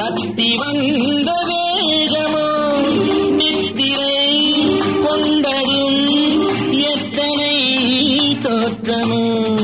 தத்தி வந்த வேகமோ நித்திரை கொண்டதும் எத்தனை தோற்றமோ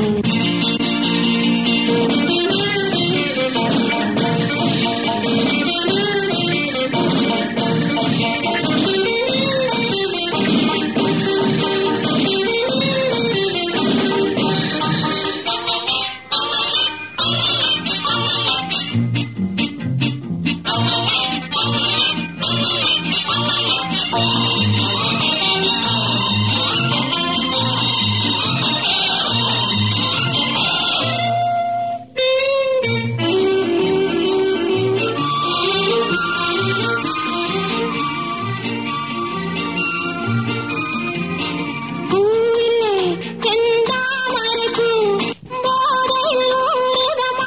பூவிலே செந்தாமரைப்பூ போதையில் ஊறுதம்மா.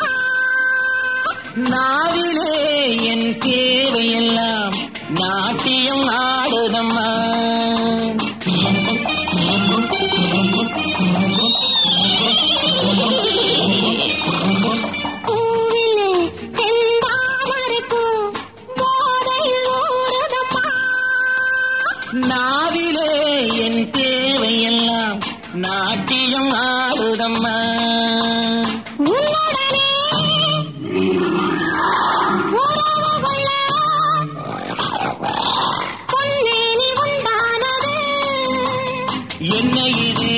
நாவிலே என் தேவையெல்லாம் நாட்டியம் ஆடுதம்மா பூவிலே செந்தாமரைப்பூ போதையில் ஊறுதம்மா. நாவிலே என் தேவையெல்லாம் நாட்டியம் ஆடுதம்மா உன்னுடனே உறவு கொள்ள பொன்னேனி உண்டானது. என்ன இது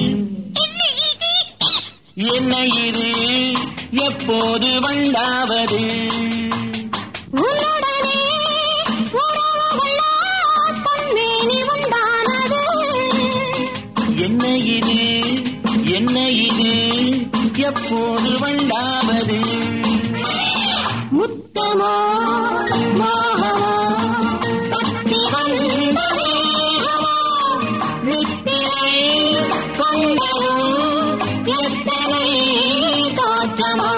என்ன இது எப்போது வண்டாவது உன்னுடனே உறவு கொள்ள பொன்னேனி உண்டானது. என்ன இது என்ன இது எப்போது வண்டாவது முத்தமோ மோகமோ தத்தி வந்த மேகமோ நித்திரை கொண்டதோ எத்தனை தோற்றமோ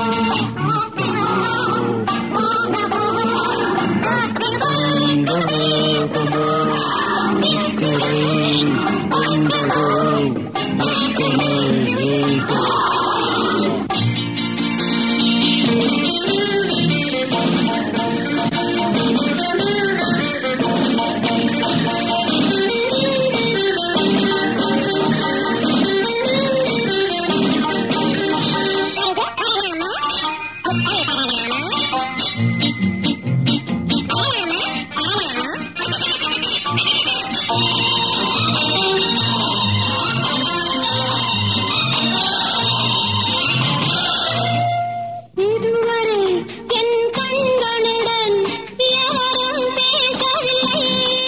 இதுவரை என் கண்களுடன் எவரும் பேசவில்லை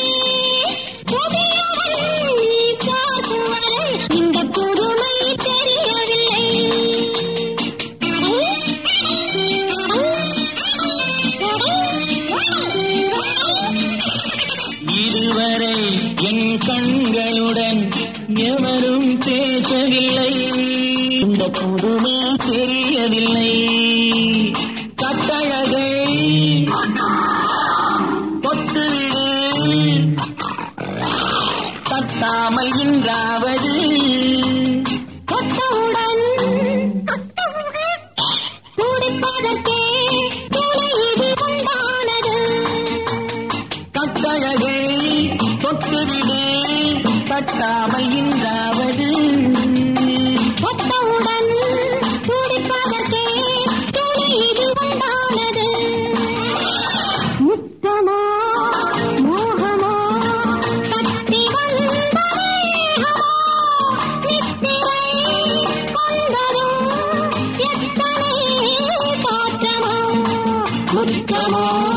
புதியவன் நீ பார்க்கும் வரை இந்த புதுமை தெரியவில்லை இதுவரை என் கண்களுடன் எவரும் பேசவில்லை இந்த புதுமை தெரியவில்லை கட்டழகை தொட்டுவிடு தட்டாமல் இன்றாவது தொட்டவுடன் துடிப்பதற்கே துணை இது உண்டானது கட்டழகை தொட்டுவிடு தட்டாமல் இன்றாவது தொட்டவுடன் துடிப்பதற்கே துணை இது உண்டானது முத்தமோ மோகமோ தத்தி வந்த மேகமோ நித்திரை கொண்டதோ எத்தனை தோற்றமோ முத்தமோ